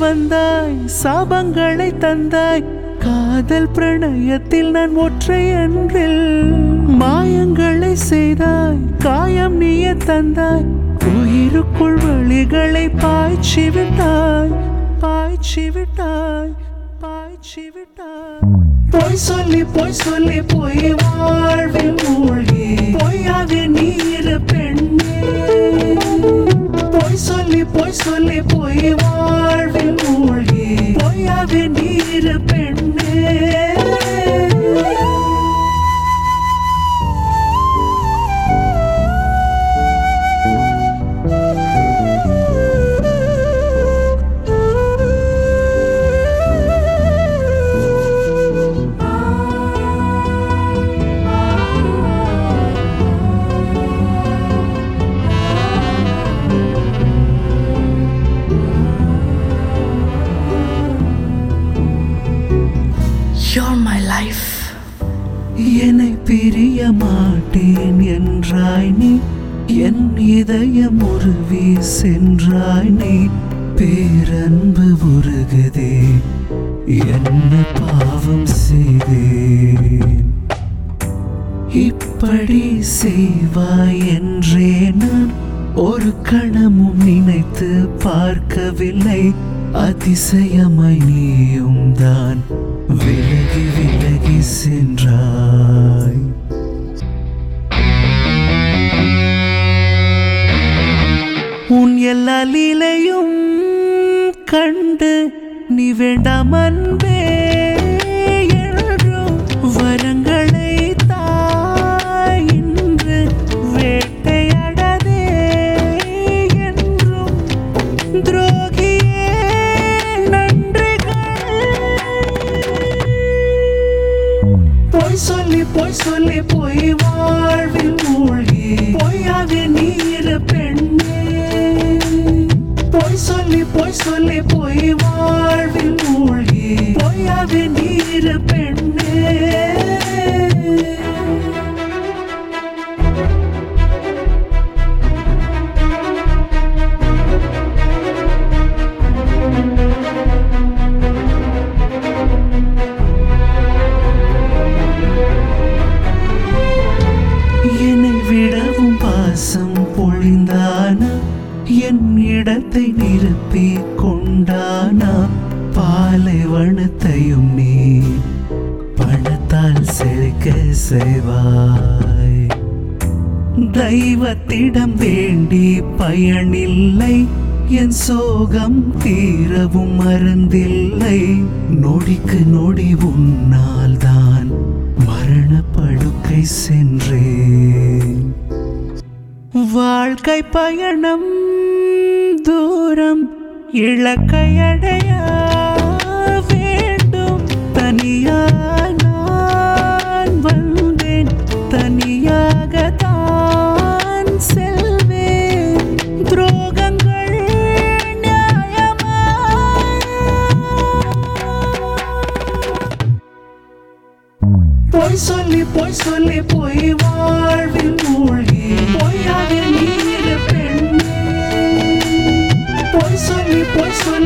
வந்தாய் சாபங்களை தந்தாய் காதல் பிரணயத்தில் நான் ஒற்றை அன்றில் மாயங்களை செய்தாய் காயம் நீய தந்தாய் உயிருக்குள் வழிகளை பாய்ச்சி விட்டாய் பாய்ச்சி விட்டாய் பாய்ச்சி விட்டாய் பொய் சொல்லி பொய் சொல்லி பொய் வாழ்வில் மூழ்கி பொய்யாக நீர் பெண்ணே பொய் சொல்லி பொய் சொல்லி பொய் வாழ்வில் மூழ்கி பொய்யாக நீர் பெண்ணே You're my life. என்னை பிரிய மாட்டேன் என்றாய் நீ என் இதயம் உருவி சென்றாய் நீ பேரன்பு உருகுதே என்ன பாவம் செய்தேன் இப்படி செய்வாய் என்றே நான் ஒரு கணமும் நினைத்து பார்க்கவில்லை அதிசயமாய் நீயும் தான் விலகி விலகி சென்றாய் உன் எல்லா லீலையும் கண்டு நீ வேண்டாம் அன்பே என்றும் வரங்களை தாய் இன்று வேட்டையாடதே என்றும் துரோகியே நன்றிகள் பொய் சொல்லி பொய் சொல்லி பொய் வாழ்வில் மூழ்கி பொய்யாக நீர் பெண்ணே பொய் சொல்லி பொய் சொல்லி பொய் வாழ்வில் மூழ்கி பொய்யாக நீர் பெண்ணே என்னை விடவும் பாசம் பொழிந்தானா என் இடத்தை நிரப்பி கொண்டானா பாலைவனத்தையும் நீ பணத்தால் செழிக்க செய்வாய் தெய்வத்திடம் வேண்டி பயனில்லை என் சோகம் தீரவும் மறந்தில்லை நொடிக்கு நொடி உன்னால் தான் மரணப்படுக்கை சென்றேன் வாழ்க்கை பயணம் தூரம் இலக்கையடைய வேண்டும் தனியாக நான் வந்தேன் தனியாக தான் செல்வேன் துரோகங்கள் நியாயமா பொய் சொல்லி பொய் சொல்லி பொய் வாழ்வில் மூழ்கி பொய்யாக நீர் பெண்ணே பொய் சொல்லி பொய் சொல்லி